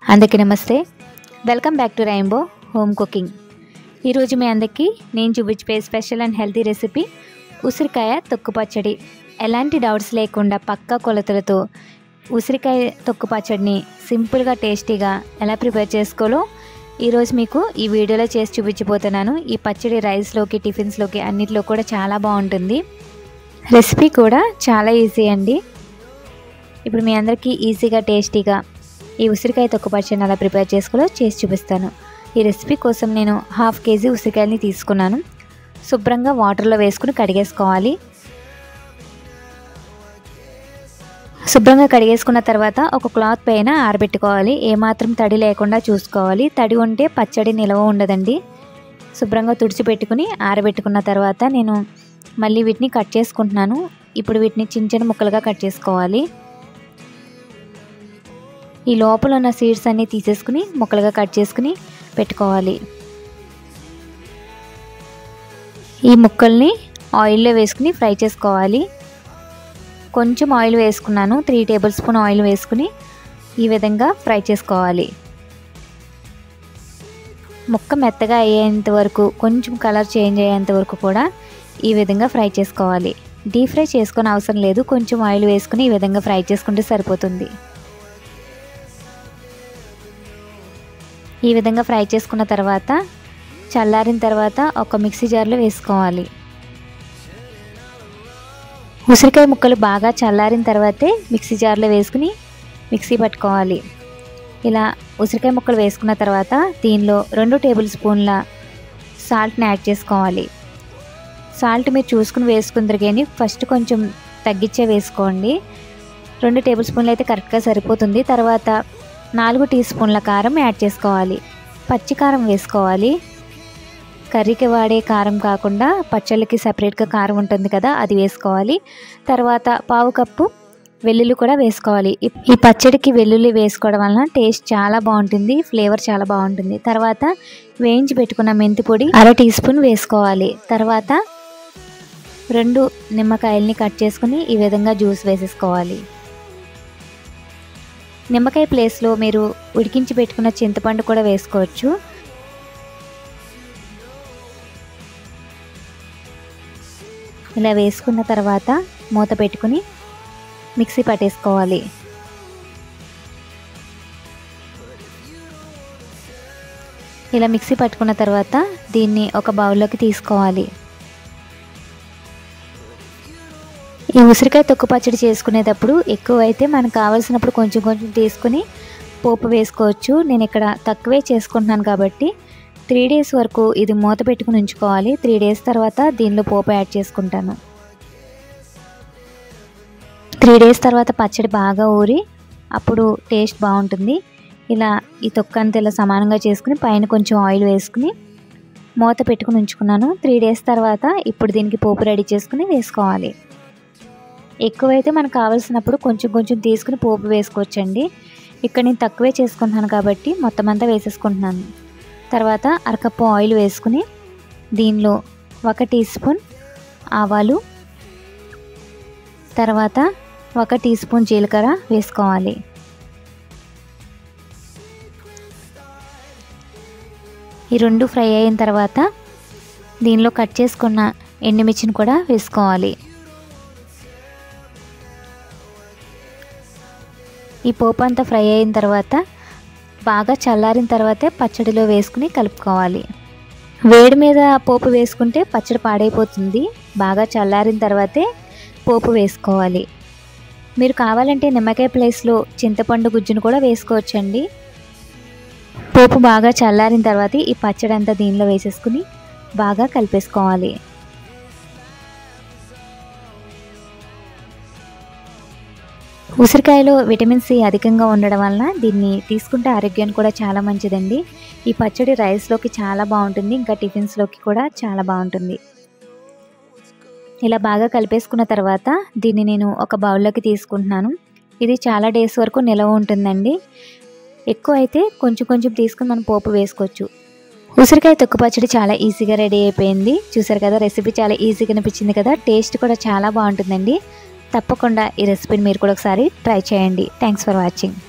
అందరికీ నమస్తే welcome back to rainbow home cooking ఈరోజు మీ అందరికీ నేను చూపించే స్పెషల్ అండ్ హెల్తీ రెసిపీ ఉసిరికాయ తొక్కు పచ్చడి ఎలాంటి డౌట్స్ లేకుండా పక్కా కొలతలతో ఉసిరికాయ తొక్కు పచ్చడిని సింపుల్గా టేస్టీగా ఎలా ప్రిపేర్ చేసుకోవాలో ఈరోజు మీకు ఈ వీడియోలో చేసి చూపించబోతున్నాను ఈ పచ్చడి రైస్లోకి టిఫిన్స్లోకి అన్నిట్లో కూడా చాలా బాగుంటుంది రెసిపీ కూడా చాలా ఈజీ అండి ఇప్పుడు మీ అందరికీ ఈజీగా టేస్టీగా ఈ ఉసిరికాయ తొక్కు పచ్చడిని అలా ప్రిపేర్ చేసుకోవాలో చేసి చూపిస్తాను ఈ రెసిపీ కోసం నేను హాఫ్ కేజీ ఉసిరికాయలని తీసుకున్నాను శుభ్రంగా వాటర్లో వేసుకుని కడిగేసుకోవాలి శుభ్రంగా కడిగేసుకున్న తర్వాత ఒక క్లాత్ పైన ఆరబెట్టుకోవాలి ఏమాత్రం తడి లేకుండా చూసుకోవాలి తడి ఉంటే పచ్చడి నిలవ ఉండదండి శుభ్రంగా తుడిచిపెట్టుకుని ఆరబెట్టుకున్న తర్వాత నేను మళ్ళీ వీటిని కట్ చేసుకుంటున్నాను ఇప్పుడు వీటిని చిన్న చిన్న ముక్కలుగా కట్ చేసుకోవాలి ఈ లోపల ఉన్న సీడ్స్ అన్నీ తీసేసుకుని ముక్కలుగా కట్ చేసుకుని పెట్టుకోవాలి ఈ ముక్కల్ని ఆయిల్లో వేసుకుని ఫ్రై చేసుకోవాలి కొంచెం ఆయిల్ వేసుకున్నాను త్రీ టేబుల్ స్పూన్ ఆయిల్ వేసుకుని ఈ విధంగా ఫ్రై చేసుకోవాలి ముక్క మెత్తగా అయ్యేంత వరకు కొంచెం కలర్ చేంజ్ అయ్యేంత వరకు కూడా ఈ విధంగా ఫ్రై చేసుకోవాలి డీప్ ఫ్రై చేసుకునే అవసరం లేదు కొంచెం ఆయిల్ వేసుకుని ఈ విధంగా ఫ్రై చేసుకుంటే సరిపోతుంది ఈ విధంగా ఫ్రై చేసుకున్న తర్వాత చల్లారిన తర్వాత ఒక మిక్సీ జార్లో వేసుకోవాలి ఉసిరికాయ ముక్కలు బాగా చల్లారిన తర్వాతే మిక్సీ జార్లో వేసుకుని మిక్సీ పట్టుకోవాలి ఇలా ఉసిరికాయ ముక్కలు వేసుకున్న తర్వాత దీనిలో రెండు టేబుల్ స్పూన్ల సాల్ట్ని యాడ్ చేసుకోవాలి సాల్ట్ మీరు చూసుకుని వేసుకుందరు కానీ ఫస్ట్ కొంచెం తగ్గించే వేసుకోండి రెండు టేబుల్ స్పూన్లు అయితే కరెక్ట్గా సరిపోతుంది తర్వాత నాలుగు టీ స్పూన్ల కారం యాడ్ చేసుకోవాలి పచ్చి కారం వేసుకోవాలి కర్రీకి వాడే కారం కాకుండా పచ్చళ్ళకి సపరేట్గా కారం ఉంటుంది కదా అది వేసుకోవాలి తర్వాత పావు కప్పు వెల్లుల్లి కూడా వేసుకోవాలి ఈ పచ్చడికి వెల్లుల్లి వేసుకోవడం వలన టేస్ట్ చాలా బాగుంటుంది ఫ్లేవర్ చాలా బాగుంటుంది తర్వాత వేయించి పెట్టుకున్న మెంతి పొడి అర టీ స్పూన్ వేసుకోవాలి తర్వాత రెండు నిమ్మకాయల్ని కట్ చేసుకుని ఈ విధంగా జ్యూస్ వేసేసుకోవాలి నిమ్మకాయ ప్లేస్లో మీరు ఉడికించి పెట్టుకున్న చింతపండు కూడా వేసుకోవచ్చు ఇలా వేసుకున్న తర్వాత మూత పెట్టుకుని మిక్సీ పట్టేసుకోవాలి ఇలా మిక్సీ పట్టుకున్న తర్వాత దీన్ని ఒక బౌల్లోకి తీసుకోవాలి ఈ ఉసిరికాయ తొక్కు పచ్చడి చేసుకునేటప్పుడు ఎక్కువ అయితే మనకు కావాల్సినప్పుడు కొంచెం కొంచెం తీసుకుని పోపు వేసుకోవచ్చు నేను ఇక్కడ తక్కువే చేసుకుంటున్నాను కాబట్టి త్రీ డేస్ వరకు ఇది మూత పెట్టుకుని ఉంచుకోవాలి త్రీ డేస్ తర్వాత దీనిలో పోపు యాడ్ చేసుకుంటాను త్రీ డేస్ తర్వాత పచ్చడి బాగా ఊరి అప్పుడు టేస్ట్ బాగుంటుంది ఇలా ఈ తొక్క అంతా ఇలా సమానంగా చేసుకుని పైన కొంచెం ఆయిల్ వేసుకుని మూత పెట్టుకుని ఉంచుకున్నాను త్రీ డేస్ తర్వాత ఇప్పుడు దీనికి పోపు రెడీ చేసుకుని వేసుకోవాలి ఎక్కువైతే మనకు కావాల్సినప్పుడు కొంచెం కొంచెం తీసుకుని పోపు వేసుకోవచ్చండి ఇక్కడ నేను తక్కువే చేసుకుంటున్నాను కాబట్టి మొత్తం అంతా వేసేసుకుంటున్నాను తర్వాత అరకప్పు ఆయిల్ వేసుకుని దీనిలో ఒక టీ స్పూన్ ఆవాలు తర్వాత ఒక టీ స్పూన్ జీలకర్ర వేసుకోవాలి ఈ రెండు ఫ్రై అయిన తర్వాత దీనిలో కట్ చేసుకున్న ఎండుమిర్చిని కూడా వేసుకోవాలి ఈ పోపు అంతా ఫ్రై అయిన తర్వాత బాగా చల్లారిన తర్వాతే పచ్చడిలో వేసుకుని కలుపుకోవాలి వేడి మీద పోపు వేసుకుంటే పచ్చడి పాడైపోతుంది బాగా చల్లారిన తర్వాతే పోపు వేసుకోవాలి మీరు కావాలంటే నిమ్మకాయ ప్లేస్లో చింతపండు గుజ్జును కూడా వేసుకోవచ్చండి పోపు బాగా చల్లారిన తర్వాత ఈ పచ్చడి అంతా దీనిలో వేసేసుకుని బాగా కలిపేసుకోవాలి ఉసిరికాయలో విటమిన్ సి అధికంగా ఉండడం వలన దీన్ని తీసుకుంటే ఆరోగ్యానికి కూడా చాలా మంచిదండి ఈ పచ్చడి రైస్లోకి చాలా బాగుంటుంది ఇంకా టిఫిన్స్లోకి కూడా చాలా బాగుంటుంది ఇలా బాగా కలిపేసుకున్న తర్వాత దీన్ని నేను ఒక బౌల్లోకి తీసుకుంటున్నాను ఇది చాలా డేస్ వరకు నిలవ ఉంటుందండి ఎక్కువ అయితే కొంచెం కొంచెం తీసుకుని మనం పోపు వేసుకోవచ్చు ఉసిరికాయ తొక్కు పచ్చడి చాలా ఈజీగా రెడీ అయిపోయింది చూసారు కదా రెసిపీ చాలా ఈజీగా అనిపించింది కదా టేస్ట్ కూడా చాలా బాగుంటుందండి తప్పకుండా ఈ రెసిపీని మీరు కూడా ఒకసారి ట్రై చేయండి థ్యాంక్స్ ఫర్ వాచింగ్